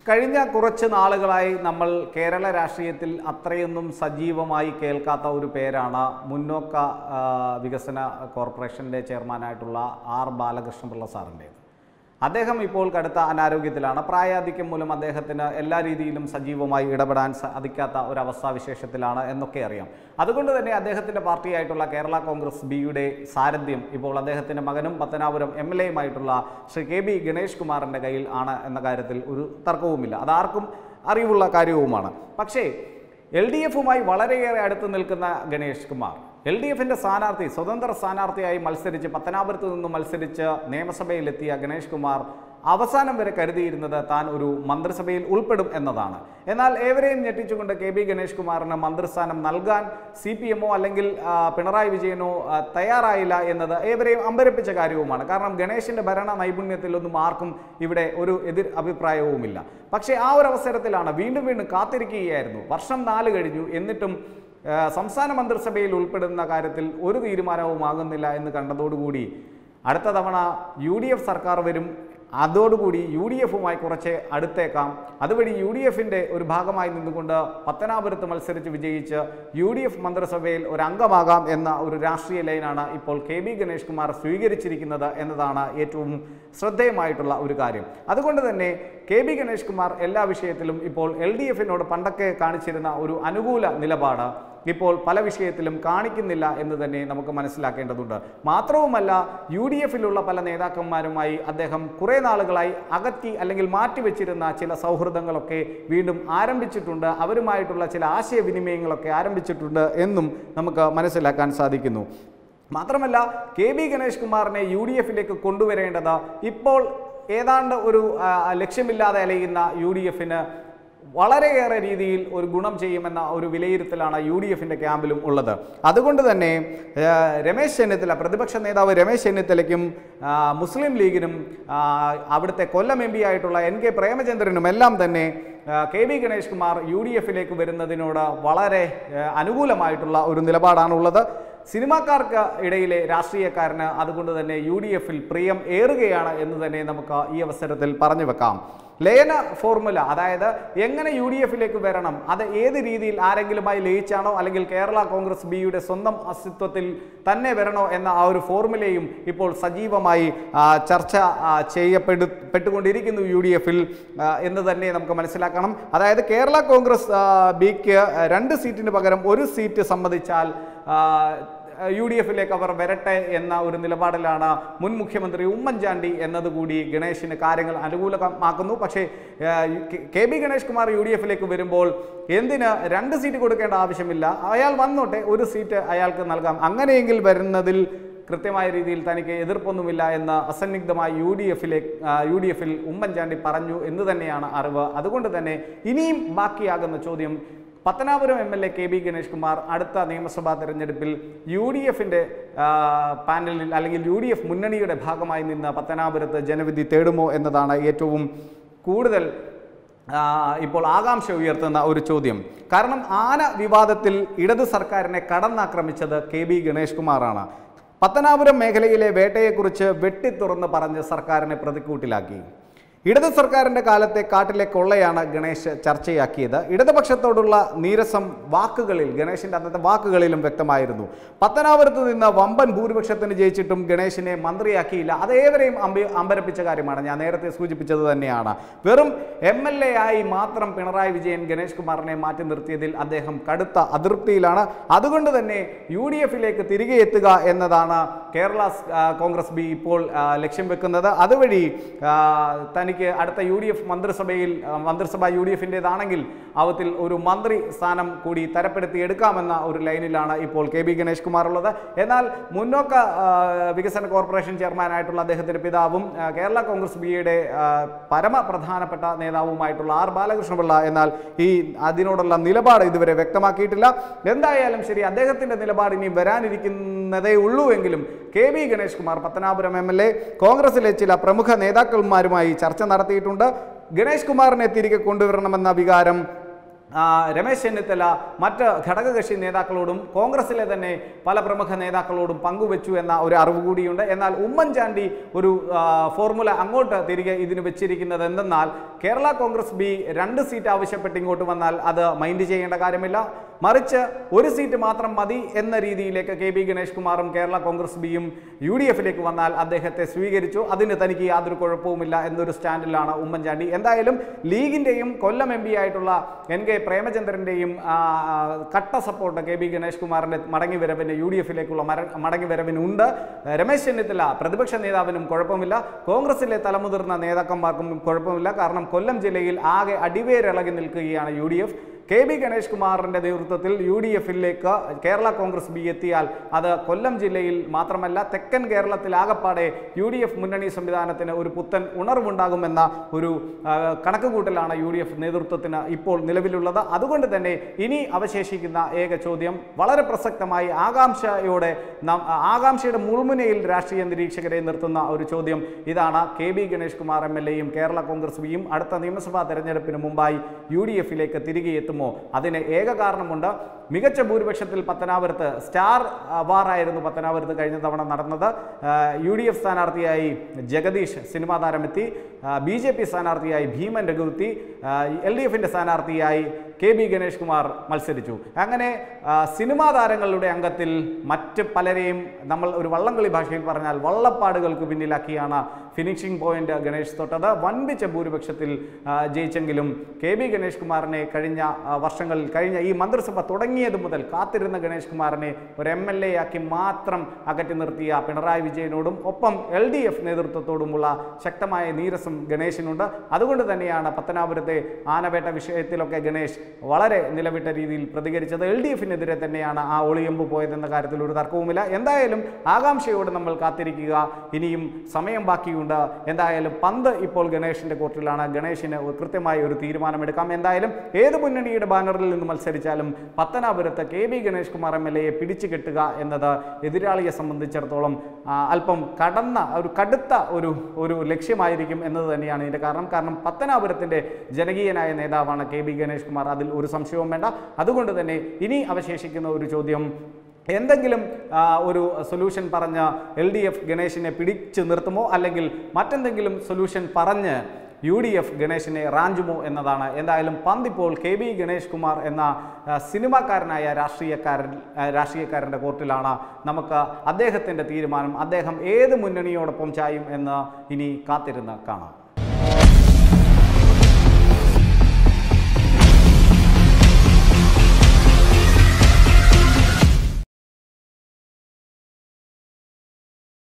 കഴിഞ്ഞ കുറച്ച് നാളുകളായി നമ്മൾ കേരള രാഷ്ട്രീയത്തിൽ അത്രയൊന്നും സജീവമായി കേൾക്കാത്ത ഒരു പേരാണ് മുന്നോക്ക ആ, വികസന കോർപ്പറേഷൻ്റെ ചെയർമാനായിട്ടുള്ള ആർ ബാലകൃഷ്ണപിള്ള സാറിൻ്റേത് അദ്ദേഹം ഇപ്പോൾ കടുത്ത അനാരോഗ്യത്തിലാണ് പ്രായാധിക്യം മൂലം അദ്ദേഹത്തിന് എല്ലാ രീതിയിലും സജീവമായി ഇടപെടാൻ സാധിക്കാത്ത ഒരു അവസ്ഥാവിശേഷത്തിലാണ് എന്നൊക്കെ അറിയാം അതുകൊണ്ട് തന്നെ അദ്ദേഹത്തിൻ്റെ പാർട്ടിയായിട്ടുള്ള കേരള കോൺഗ്രസ് ബിയുടെ സാരഥ്യം ഇപ്പോൾ അദ്ദേഹത്തിൻ്റെ മകനും പത്തനാപുരം എം എൽ എയുമായിട്ടുള്ള ശ്രീ കെ ബി ഗണേഷ് കുമാറിൻ്റെ കയ്യിൽ ആണ് എന്ന കാര്യത്തിൽ ഒരു തർക്കവുമില്ല അതാർക്കും അറിവുള്ള കാര്യവുമാണ് പക്ഷേ എൽ ഡി എഫുമായി വളരെയേറെ അടുത്ത് നിൽക്കുന്ന ഗണേഷ് കുമാർ എൽ ഡി എഫിൻ്റെ സ്ഥാനാർത്ഥി സ്വതന്ത്ര സ്ഥാനാർത്ഥിയായി മത്സരിച്ച് പത്തനാപുരത്ത് നിന്ന് മത്സരിച്ച് നിയമസഭയിലെത്തിയ ഗണേഷ് കുമാർ അവസാനം വരെ കരുതിയിരുന്നത് താൻ ഒരു മന്ത്രിസഭയിൽ ഉൾപ്പെടും എന്നതാണ് എന്നാൽ ഏവരെയും ഞെട്ടിച്ചുകൊണ്ട് കെ ബി ഗണേഷ് കുമാറിന് മന്ത്രിസ്ഥാനം നൽകാൻ സി പി എമ്മോ അല്ലെങ്കിൽ ആ, പിണറായി വിജയനോ ആ, തയ്യാറായില്ല എന്നത് ഏവരെയും അമ്പരപ്പിച്ച കാര്യവുമാണ് കാരണം ഗണേഷിന്റെ ഭരണ നൈപുണ്യത്തിലൊന്നും ആർക്കും ഇവിടെ ഒരു എതിർ അഭിപ്രായവുമില്ല പക്ഷേ ആ ഒരു അവസരത്തിലാണ് വീണ്ടും വീണ്ടും കാത്തിരിക്കുകയായിരുന്നു വർഷം നാല് കഴിഞ്ഞു എന്നിട്ടും ആ, സംസ്ഥാന മന്ത്രിസഭയിൽ ഉൾപ്പെടുന്ന കാര്യത്തിൽ ഒരു തീരുമാനവും ആകുന്നില്ല എന്ന് കണ്ടതോടുകൂടി അടുത്ത തവണ യു ഡി എഫ് സർക്കാർ വരും അതോടുകൂടി യു ഡി എഫുമായി കുറച്ച് അടുത്തേക്കാം അതുവഴി യു ഡി എഫിൻ്റെ ഒരു ഭാഗമായി നിന്നുകൊണ്ട് പത്തനാപുരത്ത് മത്സരിച്ച് വിജയിച്ച് യു ഡി എഫ് മന്ത്രിസഭയിൽ ഒരു അംഗമാകാം എന്ന ഒരു രാഷ്ട്രീയ ലൈനാണ് ഇപ്പോൾ കെ ബി ഗണേഷ് കുമാർ സ്വീകരിച്ചിരിക്കുന്നത് എന്നതാണ് ഏറ്റവും ശ്രദ്ധേയമായിട്ടുള്ള ഒരു കാര്യം അതുകൊണ്ട് തന്നെ കെ ബി ഗണേഷ് കുമാർ എല്ലാ വിഷയത്തിലും ഇപ്പോൾ എൽ ഡി എഫിനോട് പണ്ടൊക്കെ കാണിച്ചിരുന്ന ഒരു അനുകൂല നിലപാട് ഇപ്പോൾ പല വിഷയത്തിലും കാണിക്കുന്നില്ല എന്ന് തന്നെ നമുക്ക് മനസ്സിലാക്കേണ്ടതുണ്ട് മാത്രവുമല്ല യു ഡി എഫിലുള്ള പല നേതാക്കന്മാരുമായി അദ്ദേഹം കുറേ നാളുകളായി അകറ്റി അല്ലെങ്കിൽ മാറ്റിവെച്ചിരുന്ന ചില സൗഹൃദങ്ങളൊക്കെ വീണ്ടും ആരംഭിച്ചിട്ടുണ്ട് അവരുമായിട്ടുള്ള ചില ആശയവിനിമയങ്ങളൊക്കെ ആരംഭിച്ചിട്ടുണ്ട് എന്നും നമുക്ക് മനസ്സിലാക്കാൻ സാധിക്കുന്നു മാത്രമല്ല കെ ബി ഗണേഷ് കുമാറിനെ യു ഡി എഫിലേക്ക് കൊണ്ടുവരേണ്ടത് ഇപ്പോൾ ഏതാണ്ട് ഒരു ആ, ലക്ഷ്യമില്ലാതെ അലയുന്ന യു ഡി എഫിന് വളരെയേറെ രീതിയിൽ ഒരു ഗുണം ചെയ്യുമെന്ന ഒരു വിലയിരുത്തലാണ് യു ഡി എഫിൻ്റെ ക്യാമ്പിലും ഉള്ളത് അതുകൊണ്ട് തന്നെ ആ, രമേശ് ചെന്നിത്തല പ്രതിപക്ഷ നേതാവ് രമേശ് ചെന്നിത്തലയ്ക്കും ആ, മുസ്ലിം ലീഗിനും ആ, അവിടുത്തെ കൊല്ലം എം പി ആയിട്ടുള്ള എൻ കെ പ്രേമചന്ദ്രനും എല്ലാം തന്നെ ആ, K V Ganesh Kumar U D എഫിലേക്ക് വരുന്നതിനോട് വളരെ ആ, അനുകൂലമായിട്ടുള്ള ഒരു നിലപാടാണുള്ളത് സിനിമാക്കാർക്ക് ഇടയിലെ രാഷ്ട്രീയക്കാരന് അതുകൊണ്ട് തന്നെ യു ഡി എഫിൽ പ്രിയം ഏറുകയാണ് എന്ന് തന്നെ നമുക്ക് ഈ അവസരത്തിൽ പറഞ്ഞു വെക്കാം ലയന ഫോർമുല അതായത് എങ്ങനെ യു ഡി എഫിലേക്ക് വരണം അത് ഏത് രീതിയിൽ ആരെങ്കിലുമായി ലയിച്ചാണോ അല്ലെങ്കിൽ കേരള കോൺഗ്രസ് ബിയുടെ സ്വന്തം അസ്തിത്വത്തിൽ തന്നെ വരണോ എന്ന ആ ഒരു ഫോർമുലയും ഇപ്പോൾ സജീവമായി ആ, ചർച്ച ആ, ചെയ്യപ്പെടു പെട്ടുകൊണ്ടിരിക്കുന്നു യു ഡി എഫിൽ എന്ന് തന്നെ നമുക്ക് മനസ്സിലാക്കണം അതായത് കേരള കോൺഗ്രസ് ആ, ബിക്ക് രണ്ട് സീറ്റിന് പകരം ഒരു സീറ്റ് സമ്മതിച്ചാൽ ആ, യു ഡി എഫിലേക്ക് അവർ വരട്ടെ എന്ന ഒരു നിലപാടിലാണ് മുൻ മുഖ്യമന്ത്രി ഉമ്മൻചാണ്ടി എന്നതുകൂടി ഗണേഷിന് കാര്യങ്ങൾ അനുകൂലമാക്കുന്നു പക്ഷേ ആ, K- K B Ganesh Kumar U D എഫിലേക്ക് വരുമ്പോൾ എന്തിന് രണ്ട് സീറ്റ് കൊടുക്കേണ്ട ആവശ്യമില്ല അയാൾ വന്നോട്ടെ ഒരു സീറ്റ് അയാൾക്ക് നൽകാം അങ്ങനെയെങ്കിൽ വരുന്നതിൽ കൃത്യമായ രീതിയിൽ തനിക്ക് എതിർപ്പൊന്നുമില്ല എന്ന് അസന്നിഗ്ധമായി യു ഡി എഫിലെ യു ഡി എഫിൽ ഉമ്മൻചാണ്ടി പറഞ്ഞു എന്ന് തന്നെയാണ് അറിവ് അതുകൊണ്ട് തന്നെ ഇനിയും ബാക്കിയാകുന്ന ചോദ്യം Pathanapuram M L A K B Ganesh Kumar അടുത്ത നിയമസഭാ തെരഞ്ഞെടുപ്പിൽ യു ഡി എഫിൻ്റെ പാനലിൽ അല്ലെങ്കിൽ യു ഡി എഫ് മുന്നണിയുടെ ഭാഗമായി നിന്ന് പത്തനാപുരത്ത് ജനവിധി തേടുമോ എന്നതാണ് ഏറ്റവും കൂടുതൽ ആ, ഇപ്പോൾ ആകാംക്ഷ ഉയർത്തുന്ന ഒരു ചോദ്യം കാരണം ആന വിവാദത്തിൽ ഇടതു സർക്കാരിനെ കടന്നാക്രമിച്ചത് കെ ബി ഗണേഷ് കുമാറാണ് പത്തനാപുരം മേഖലയിലെ വേട്ടയെക്കുറിച്ച് വെട്ടിത്തുറന്ന് പറഞ്ഞ് സർക്കാരിനെ പ്രതിക്കൂട്ടിലാക്കി ഇടത് സർക്കാരിൻ്റെ കാലത്തെ കാട്ടിലെ കൊള്ളയാണ് ഗണേഷ് ചർച്ചയാക്കിയത് ഇടതുപക്ഷത്തോടുള്ള നീരസം വാക്കുകളിൽ ഗണേഷിൻ്റെ അന്നത്തെ വാക്കുകളിലും വ്യക്തമായിരുന്നു പത്തനാപുരത്ത് നിന്ന് വമ്പൻ ഭൂരിപക്ഷത്തിന് ജയിച്ചിട്ടും ഗണേഷിനെ മന്ത്രിയാക്കിയില്ല അത് ഏവരെയും അമ്പി അമ്പരപ്പിച്ച കാര്യമാണ് ഞാൻ നേരത്തെ സൂചിപ്പിച്ചത് തന്നെയാണ് വെറും എം എൽ എ ആയി മാത്രം പിണറായി വിജയൻ ഗണേഷ് കുമാറിനെ മാറ്റി നിർത്തിയതിൽ അദ്ദേഹം കടുത്ത അതൃപ്തിയിലാണ് അതുകൊണ്ട് തന്നെ യു ഡി എഫിലേക്ക് തിരികെ എത്തുക എന്നതാണ് കേരള സ്- ആ, കോൺഗ്രസ് ബി ഇപ്പോൾ ആ, ലക്ഷ്യം വെക്കുന്നത് അതുവഴി ആ, തനിക്ക് അടുത്ത യു ഡി എഫ് മന്ത്രിസഭയിൽ ആ, മന്ത്രിസഭ യു ഡി എഫിൻ്റെതാണെങ്കിൽ അവത്തിൽ ഒരു മന്ത്രി സ്ഥാനം കൂടി തരപ്പെടുത്തി എടുക്കാമെന്ന ഒരു ലൈനിലാണ് ഇപ്പോൾ കെ ബി ഗണേഷ് കുമാർ ഉള്ളത് എന്നാൽ മുന്നോക്ക ആ, വികസന കോർപ്പറേഷൻ ചെയർമാനായിട്ടുള്ള അദ്ദേഹത്തിൻ്റെ പിതാവും ആ, കേരള കോൺഗ്രസ് ബിയുടെ ആ, പരമപ്രധാനപ്പെട്ട നേതാവുമായിട്ടുള്ള ആർ ബാലകൃഷ്ണപിള്ള എന്നാൽ ഈ അതിനോടുള്ള നിലപാട് ഇതുവരെ വ്യക്തമാക്കിയിട്ടില്ല എന്തായാലും ശരി അദ്ദേഹത്തിൻ്റെ നിലപാട് ഇനി വരാനിരിക്കുന്നതേ ഉള്ളൂ എങ്കിലും K V Ganesh Kumar Pathanapuram M L A കോൺഗ്രസിലെ ചില പ്രമുഖ നേതാക്കന്മാരുമായി ചർച്ച നടത്തിയിട്ടുണ്ട് ഗണേഷ് കുമാറിനെ തിരികെ കൊണ്ടുവരണമെന്ന വികാരം ആ, രമേശ് ചെന്നിത്തല മറ്റ് ഘടകകക്ഷി നേതാക്കളോടും കോൺഗ്രസിലെ തന്നെ പല പ്രമുഖ നേതാക്കളോടും പങ്കുവച്ചു എന്ന ഒരു അറിവ് കൂടിയുണ്ട് എന്നാൽ ഉമ്മൻചാണ്ടി ഒരു ആ, ഫോർമുല അങ്ങോട്ട് തിരികെ ഇതിന് വെച്ചിരിക്കുന്നത് എന്തെന്നാൽ കേരള കോൺഗ്രസ് ബി രണ്ട് സീറ്റ് ആവശ്യപ്പെട്ട് ഇങ്ങോട്ട് വന്നാൽ അത് മൈൻഡ് ചെയ്യേണ്ട കാര്യമില്ല മറിച്ച് ഒരു സീറ്റ് മാത്രം മതി എന്ന രീതിയിലേക്ക് കെ ബി ഗണേഷ് കുമാറും കേരള കോൺഗ്രസ് ബിയും യു ഡി എഫിലേക്ക് വന്നാൽ അദ്ദേഹത്തെ സ്വീകരിച്ചു അതിന് തനിക്ക് യാതൊരു കുഴപ്പവുമില്ല എന്നൊരു സ്റ്റാൻഡിലാണ് ഉമ്മൻചാണ്ടി എന്തായാലും ലീഗിൻ്റെയും കൊല്ലം എം പി ആയിട്ടുള്ള എൻ കെ പ്രേമചന്ദ്രൻ്റെയും കട്ട സപ്പോർട്ട് കെ ബി ഗണേഷ് കുമാറിൻ്റെ മടങ്ങി വരവിന് യു ഡി എഫിലേക്കുള്ള മര മടങ്ങി വരവിനുണ്ട് രമേശ് ചെന്നിത്തല പ്രതിപക്ഷ നേതാവിനും കുഴപ്പമില്ല കോൺഗ്രസിലെ തലമുതിർന്ന നേതാക്കന്മാർക്കും കുഴപ്പമില്ല കാരണം കൊല്ലം ജില്ലയിൽ ആകെ അടിവേരിളകി നിൽക്കുകയാണ് U D F K B Ganesh കുമാറിന്റെ നേതൃത്വത്തിൽ യു ഡി എഫിലേക്ക് കേരള കോൺഗ്രസ് ബി എത്തിയാൽ അത് കൊല്ലം ജില്ലയിൽ മാത്രമല്ല തെക്കൻ കേരളത്തിൽ ആകപ്പാടെ യു ഡി എഫ് മുന്നണി സംവിധാനത്തിന് ഒരു പുത്തൻ ഉണർവുണ്ടാകുമെന്ന ഒരു ആ, കണക്കുകൂട്ടലാണ് യു ഡി എഫ് നേതൃത്വത്തിന് ഇപ്പോൾ നിലവിലുള്ളത് അതുകൊണ്ട് തന്നെ ഇനി അവശേഷിക്കുന്ന ഏക ചോദ്യം വളരെ പ്രസക്തമായി ആകാംക്ഷയോടെ നാം ആകാംക്ഷയുടെ മുൾമുനയിൽ രാഷ്ട്രീയ നിരീക്ഷകരെ നിർത്തുന്ന ഒരു ചോദ്യം ഇതാണ് K B Ganesh Kumar M L എയും കേരള കോൺഗ്രസ് ബിയും അടുത്ത നിയമസഭാ തെരഞ്ഞെടുപ്പിന് മുമ്പായി യു ഡി എഫിലേക്ക് തിരികെ എത്തുമോ അതിന് ഏക കാരണമുണ്ട് മികച്ച ഭൂരിപക്ഷത്തിൽ പത്തനാപുരത്ത് സ്റ്റാർ വാറായിരുന്നു പത്തനാപുരത്ത് കഴിഞ്ഞ തവണ നടന്നത് യു ഡി എഫ് സ്ഥാനാർത്ഥിയായി ജഗദീഷ് സിനിമാ താരമെത്തി ബി ജെ പി സ്ഥാനാർത്ഥിയായി ഭീമൻ രഘുത്തി എൽ ഡി എഫിൻ്റെ സ്ഥാനാർത്ഥിയായി കെ ബി ഗണേഷ് കുമാർ മത്സരിച്ചു അങ്ങനെ ആ, സിനിമാ താരങ്ങളുടെ അംഗത്തിൽ മറ്റ് പലരെയും നമ്മൾ ഒരു വള്ളംകളി ഭാഷയിൽ പറഞ്ഞാൽ വള്ളപ്പാടുകൾക്ക് പിന്നിലാക്കിയാണ് ഫിനിഷിംഗ് പോയിന്റ് ഗണേഷ് തൊട്ടത് വൻപിച്ച ഭൂരിപക്ഷത്തിൽ ആ, ജയിച്ചെങ്കിലും കെ ബി ഗണേഷ് കുമാറിനെ കഴിഞ്ഞ ആ, വർഷങ്ങളിൽ കഴിഞ്ഞ ഈ മന്ത്രിസഭ തുടങ്ങിയത് മുതൽ കാത്തിരുന്ന ഗണേഷ് കുമാറിനെ ഒരു എം എൽ എ ആക്കി മാത്രം അകറ്റി നിർത്തിയ പിണറായി വിജയനോടും ഒപ്പം എൽ ഡി എഫ് നേതൃത്വത്തോടുമുള്ള ശക്തമായ നീരസം ഗണേശിനുണ്ട് അതുകൊണ്ട് തന്നെയാണ് പത്തനാപുരത്തെ ആനവേട്ട വിഷയത്തിലൊക്കെ ഗണേഷ് വളരെ നിലവിട്ട രീതിയിൽ പ്രതികരിച്ചത് എൽ ഡി എഫിനെതിരെ തന്നെയാണ് ആ ഒളിയമ്പ് പോയതെന്ന കാര്യത്തിൽ ഒരു തർക്കവുമില്ല എന്തായാലും ആകാംക്ഷയോടെ നമ്മൾ കാത്തിരിക്കുക ഇനിയും സമയം ബാക്കിയുണ്ട് എന്തായാലും പന്ത് ഇപ്പോൾ ഗണേഷിന്റെ കോർട്ടിലാണ് ഗണേഷിന് ഒരു കൃത്യമായ ഒരു തീരുമാനമെടുക്കാം എന്തായാലും ഏത് മുന്നണിയുടെ ബാനറിൽ നിന്ന് മത്സരിച്ചാലും പത്തനാപുരത്ത് K B Ganesh Kumar M L എയെ പിടിച്ചു കെട്ടുക എന്നത് എതിരാളിയെ സംബന്ധിച്ചിടത്തോളം ആ, അല്പം കടന്ന ഒരു കടുത്ത ഒരു ഒരു ലക്ഷ്യമായിരിക്കും എന്നത് തന്നെയാണ് ഇതിന്റെ കാരണം കാരണം പത്തനാപുരത്തിന്റെ ജനകീയനായ നേതാവാണ് കെ ബി ഗണേഷ് കുമാർ അതിൽ ഒരു സംശയവും വേണ്ട അതുകൊണ്ട് തന്നെ ഇനി അവശേഷിക്കുന്ന ഒരു ചോദ്യം എന്തെങ്കിലും ആ, ഒരു സൊല്യൂഷൻ പറഞ്ഞ് എൽ ഡി എഫ് ഗണേഷിനെ പിടിച്ചു നിർത്തുമോ അല്ലെങ്കിൽ മറ്റെന്തെങ്കിലും സൊല്യൂഷൻ പറഞ്ഞ് യു ഡി എഫ് ഗണേഷിനെ റാഞ്ചുമോ എന്നതാണ് എന്തായാലും പന്തിപ്പോൾ കെ ബി ഗണേഷ് കുമാർ എന്ന ആ, സിനിമാക്കാരനായ രാഷ്ട്രീയക്കാരൻ ആ, രാഷ്ട്രീയക്കാരൻ്റെ കോർട്ടിലാണ് നമുക്ക് അദ്ദേഹത്തിൻ്റെ തീരുമാനം അദ്ദേഹം ഏത് മുന്നണിയോടൊപ്പം ചായും എന്ന് ഇനി കാത്തിരുന്ന് കാണാം